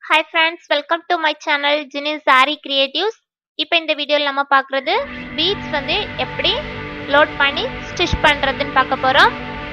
hi friends welcome to my channel Jini sari creatives இப்போ இந்த வீடியோவில் நம்ம பார்க்குறது பீட்ஸ் வந்து எப்படி லோட் பண்ணி ஸ்டிச் பண்ணுறதுன்னு பார்க்க போகிறோம்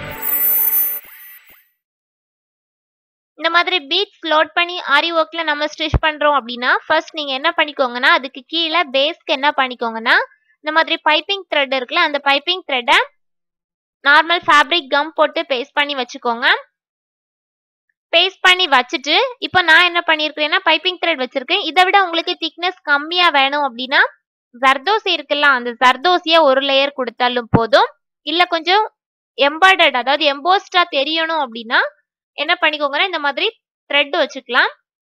இந்த மாதிரி பீட்ஸ் லோட் பண்ணி ஆரி ஒர்க்கில் நம்ம ஸ்டிச் பண்ணுறோம் அப்படின்னா ஃபர்ஸ்ட் நீங்கள் என்ன பண்ணிக்கோங்கன்னா அதுக்கு கீழே பேஸ்க்கு என்ன பண்ணிக்கோங்கன்னா இந்த மாதிரி பைப்பிங் த்ரெட் இருக்குல்ல அந்த பைப்பிங் த்ரெட்டை நார்மல் ஃபேப்ரிக் கம் போட்டு பேஸ்ட் பண்ணி வச்சுக்கோங்க பேஸ்ட் பண்ணி வச்சுட்டு இப்போ நான் என்ன பண்ணியிருக்கிறேன்னா பைப்பிங் த்ரெட் வச்சிருக்கேன் இதை விட உங்களுக்கு திக்னஸ் கம்மியா வேணும் அப்படின்னா ஜர்தோசி இருக்குல்ல அந்த ஜர்தோசியை ஒரு லேயர் கொடுத்தாலும் போதும் இல்ல கொஞ்சம் எம்பாய்டர்ட் அதாவது எம்போஸ்டா தெரியணும் அப்படின்னா என்ன பண்ணிக்கோங்கன்னா இந்த மாதிரி த்ரெட் வச்சுக்கலாம்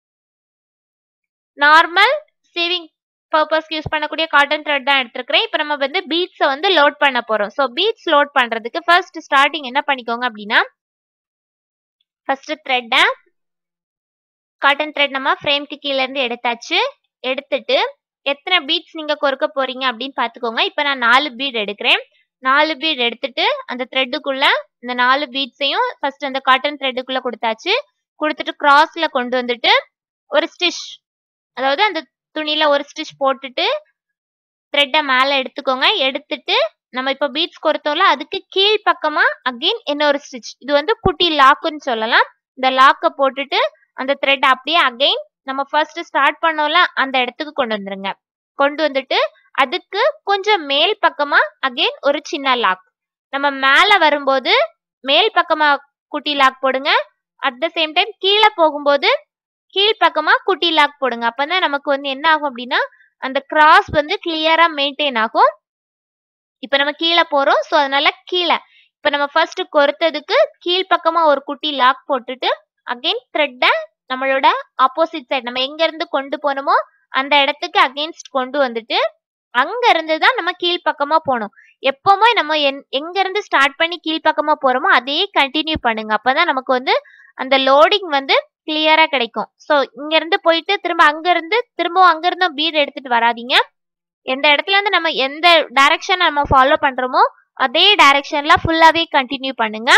நார்மல் சேவிங் பர்பஸ்க்கு யூஸ் பண்ணக்கூடிய காட்டன் த்ரெட் தான் எடுத்துருக்கிறேன் இப்போ நம்ம வந்து பீட்ஸை வந்து லோட் பண்ண போறோம் ஸோ பீட்ஸ் லோட் பண்றதுக்கு ஃபர்ஸ்ட் ஸ்டார்டிங் என்ன பண்ணிக்கோங்க அப்படின்னா ஃபர்ஸ்ட் த்ரெட்டை காட்டன் த்ரெட் நம்ம ஃப்ரேம்க்கு கீழே இருந்து எடுத்தாச்சு எடுத்துட்டு எத்தனை பீட்ஸ் நீங்க கொறுக்க போறீங்க அப்படின்னு பாத்துக்கோங்க இப்போ நான் நாலு பீட் எடுக்கிறேன் நாலு பீட் எடுத்துட்டு அந்த த்ரெட்டுக்குள்ள இந்த நாலு பீட்ஸையும் ஃபர்ஸ்ட் அந்த காட்டன் த்ரெட்டுக்குள்ள கொடுத்தாச்சு கொடுத்துட்டு கிராஸ்ல கொண்டு வந்துட்டு ஒரு ஸ்டிச் அதாவது அந்த துணியில ஒரு ஸ்டிச் போட்டுட்டு த்ரெட்டை மேல எடுத்துக்கோங்க எடுத்துட்டு நம்ம இப்போ பீட்ஸ் கொடுத்தோம்ல அதுக்கு கீழ் பக்கமா அகைன் இன்னொரு ஸ்டிச் இது வந்து குட்டி லாக்குன்னு சொல்லலாம் இந்த லாக்கை போட்டுட்டு அந்த த்ரெட் அப்படியே அகைன் நம்ம ஃபர்ஸ்ட் ஸ்டார்ட் பண்ணோம்ல அந்த இடத்துக்கு கொண்டு வந்துருங்க கொண்டு வந்துட்டு அதுக்கு கொஞ்சம் மேல் பக்கமா அகைன் ஒரு சின்ன லாக் நம்ம மேல வரும்போது மேல் பக்கமா குட்டி லாக் போடுங்க அட் த சேம் டைம் கீழே போகும்போது கீழ் பக்கமா குட்டி லாக் போடுங்க அப்பதான் நமக்கு வந்து என்ன ஆகும் அப்படின்னா அந்த கிராஸ் வந்து கிளியரா மெயின்டைன் ஆகும் இப்ப நம்ம கீழே போறோம் ஸோ அதனால கீழே இப்ப நம்ம ஃபர்ஸ்ட் கொறுத்ததுக்கு கீழ்ப்பக்கமா ஒரு குட்டி லாக் போட்டுட்டு அகைன் த்ரெட்டை நம்மளோட ஆப்போசிட் சைடு நம்ம எங்க இருந்து கொண்டு போனோமோ அந்த இடத்துக்கு அகைன்ஸ்ட் கொண்டு வந்துட்டு அங்க இருந்து தான் நம்ம கீழ்ப்பக்கமா போகணும் எப்பவுமே நம்ம எங்க இருந்து ஸ்டார்ட் பண்ணி கீழ்ப்பக்கமா போறோமோ அதே கண்டினியூ பண்ணுங்க அப்பதான் நமக்கு வந்து அந்த லோடிங் வந்து கிளியரா கிடைக்கும் ஸோ இங்க இருந்து போயிட்டு திரும்ப அங்க இருந்து திரும்பவும் அங்க இருந்தும் பீட் எடுத்துட்டு வராதீங்க எந்த இடத்துல இருந்து நம்ம எந்த டைரக்ஷன் நம்ம ஃபாலோ பண்றோமோ அதே டைரக்ஷன்ல ஃபுல்லாவே கண்டினியூ பண்ணுங்க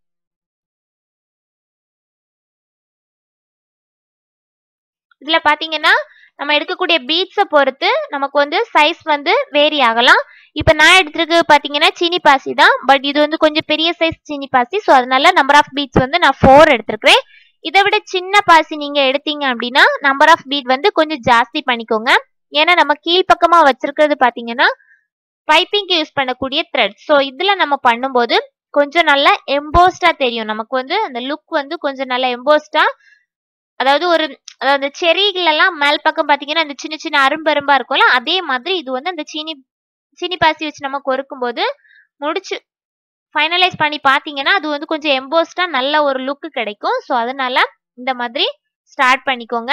இதுல பாத்தீங்கன்னா நம்ம எடுக்கக்கூடிய பீட்ஸை பொறுத்து நமக்கு வந்து சைஸ் வந்து வேரி ஆகலாம் இப்போ நான் எடுத்திருக்கு பார்த்தீங்கன்னா சீனி பாசி தான் பட் இது வந்து கொஞ்சம் பெரிய சைஸ் சீனி பாசி ஸோ அதனால நம்பர் ஆஃப் பீட்ஸ் வந்து நான் ஃபோர் எடுத்திருக்கிறேன் இதை விட சின்ன பாசி நீங்க எடுத்தீங்க அப்படின்னா நம்பர் ஆஃப் பீட் வந்து கொஞ்சம் ஜாஸ்தி பண்ணிக்கோங்க ஏன்னா நம்ம கீழ்ப்பக்கமா வச்சிருக்கிறது பாத்தீங்கன்னா பைப்பிங்க்கு யூஸ் பண்ணக்கூடிய த்ரெட் ஸோ இதுல நம்ம பண்ணும்போது கொஞ்சம் நல்லா எம்போஸ்டா தெரியும் நமக்கு வந்து அந்த லுக் வந்து கொஞ்சம் நல்லா எம்போஸ்டா அதாவது ஒரு அதாவது செரிகளெல்லாம் மேல் பக்கம் பாத்தீங்கன்னா அந்த சின்ன சின்ன அரும்பரும்பா இருக்கும்ல அதே மாதிரி இது வந்து அந்த சீனி சீனி பாசி வச்சு நம்ம கொறுக்கும் போது முடிச்சு ஃபைனலைஸ் பண்ணி பாத்தீங்கன்னா அது வந்து கொஞ்சம் எம்போஸ்டா நல்ல ஒரு லுக் கிடைக்கும் ஸோ அதனால இந்த மாதிரி ஸ்டார்ட் பண்ணிக்கோங்க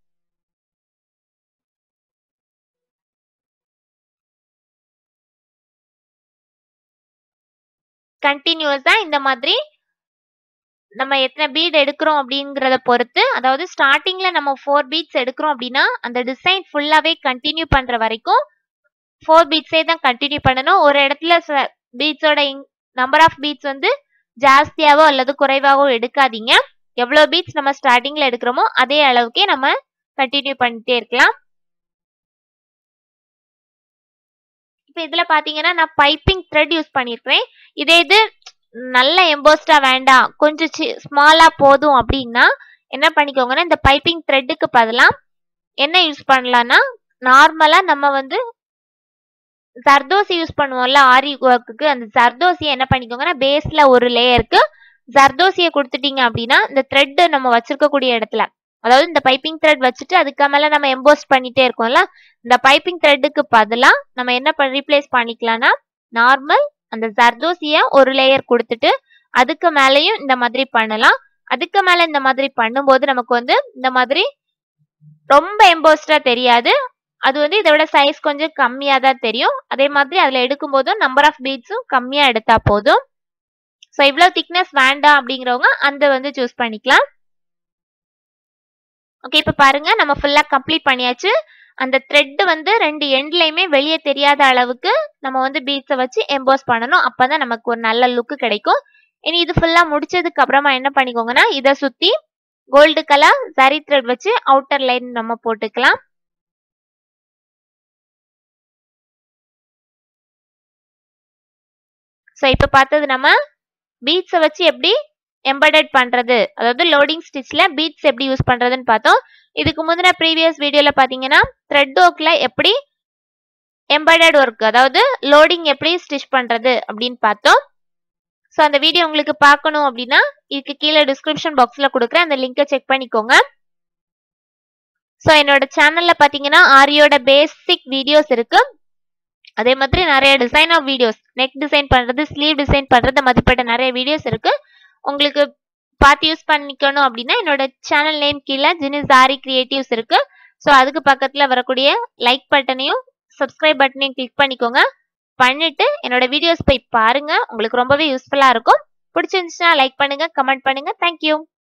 கண்டினியூஸா இந்த மாதிரி நம்ம எத்தனை பீட் எடுக்கிறோம் அப்படிங்கிறத பொறுத்து அதாவது ஸ்டார்டிங்ல நம்ம ஃபோர் பீட்ஸ் எடுக்கிறோம் அப்படின்னா அந்த டிசைன் ஃபுல்லாவே கண்டினியூ பண்ற வரைக்கும் ஃபோர் பீட்ஸே தான் கண்டினியூ பண்ணணும் ஒரு இடத்துல பீட்ஸோட நம்பர் ஆஃப் பீட்ஸ் வந்து ஜாஸ்தியாவோ அல்லது குறைவாகவோ எடுக்காதீங்க எவ்வளோ பீட்ஸ் நம்ம ஸ்டார்டிங்ல எடுக்கிறோமோ அதே அளவுக்கே நம்ம கண்டினியூ பண்ணிட்டே இருக்கலாம் இப்போ இதுல பாத்தீங்கன்னா நான் பைப்பிங் த்ரெட் யூஸ் பண்ணிருக்கிறேன் இதே இது நல்ல எம்போஸ்டா வேண்டாம் கொஞ்சம் ஸ்மாலா போதும் அப்படின்னா என்ன பண்ணிக்கோங்கன்னா இந்த பைப்பிங் த்ரெட்டுக்கு பதிலாக என்ன யூஸ் பண்ணலாம்னா நார்மலா நம்ம வந்து ஜர்தோசி யூஸ் பண்ணுவோம்ல ஆரி ஒர்க்குக்கு அந்த ஜர்தோசியை என்ன பண்ணிக்கோங்கன்னா பேஸ்ல ஒரு லேயருக்கு ஜர்தோசியை கொடுத்துட்டீங்க அப்படின்னா இந்த த்ரெட் நம்ம வச்சிருக்கக்கூடிய இடத்துல அதாவது இந்த பைப்பிங் த்ரெட் வச்சுட்டு அதுக்கு மேல நம்ம எம்போஸ்ட் பண்ணிட்டே இருக்கோம்ல இந்த பைப்பிங் த்ரெட்டுக்கு பதிலாக நம்ம என்ன ரீப்ளேஸ் பண்ணிக்கலாம்னா நார்மல் அந்த ஜர்தோசிய ஒரு லேயர் கொடுத்துட்டு அதுக்கு மேலேயும் இந்த மாதிரி பண்ணலாம் அதுக்கு மேல இந்த மாதிரி பண்ணும்போது நமக்கு வந்து இந்த மாதிரி ரொம்ப எம்போஸ்டா தெரியாது அது வந்து இதை விட சைஸ் கொஞ்சம் கம்மியா தான் தெரியும் அதே மாதிரி அதுல எடுக்கும் போதும் நம்பர் ஆஃப் பீட்ஸும் கம்மியா எடுத்தா போதும் ஸோ இவ்வளவு திக்னஸ் வேண்டாம் அப்படிங்கிறவங்க அந்த வந்து சூஸ் பண்ணிக்கலாம் ஓகே இப்போ பாருங்க நம்ம ஃபுல்லா கம்ப்ளீட் பண்ணியாச்சு அந்த த்ரெட் வந்து ரெண்டு எண்ட்லயுமே வெளியே தெரியாத அளவுக்கு நம்ம வந்து பீட்ஸை வச்சு எம்போஸ் பண்ணணும் அப்பதான் நமக்கு ஒரு நல்ல லுக் கிடைக்கும் இனி இது ஃபுல்லா முடிச்சதுக்கு அப்புறமா என்ன பண்ணிக்கோங்கன்னா இதை சுத்தி கோல்டு கலர் சரி த்ரெட் வச்சு அவுட்டர் லைன் நம்ம போட்டுக்கலாம் ஸோ இப்போ பார்த்தது நம்ம பீட்ஸை வச்சு எப்படி எம்பெடட் பண்றது அதாவது லோடிங் ஸ்டிச்ல பீட்ஸ் எப்படி யூஸ் பண்றதுன்னு பார்த்தோம் இதுக்கு முந்தின ப்ரீவியஸ் வீடியோல பாத்தீங்கன்னா த்ரெட் ஒர்க்ல எப்படி எம்பெடட் ஒர்க் அதாவது லோடிங் எப்படி ஸ்டிச் பண்றது அப்படின்னு பார்த்தோம் ஸோ அந்த வீடியோ உங்களுக்கு பார்க்கணும் அப்படின்னா இதுக்கு கீழே டிஸ்கிரிப்ஷன் பாக்ஸ்ல கொடுக்குறேன் அந்த லிங்கை செக் பண்ணிக்கோங்க ஸோ என்னோட சேனல்ல பாத்தீங்கன்னா ஆரியோட பேசிக் வீடியோஸ் இருக்கு அதே மாதிரி நிறைய design of videos neck design பண்றது ஸ்லீவ் டிசைன் பண்றது மதிப்பட்ட நிறைய வீடியோஸ் இருக்கு உங்களுக்கு பார்த்து யூஸ் பண்ணிக்கணும் அப்படின்னா என்னோட சேனல் நேம் கீழே ஜினிஸ் ஆரி கிரியேட்டிவ்ஸ் இருக்கு ஸோ அதுக்கு பக்கத்துல வரக்கூடிய லைக் பட்டனையும் சப்ஸ்கிரைப் பட்டனையும் கிளிக் பண்ணிக்கோங்க பண்ணிட்டு என்னோட வீடியோஸ் போய் பாருங்க உங்களுக்கு ரொம்பவே யூஸ்ஃபுல்லா இருக்கும் பிடிச்சிருந்துச்சுன்னா லைக் பண்ணுங்க கமெண்ட் பண்ணுங்க தேங்க்யூ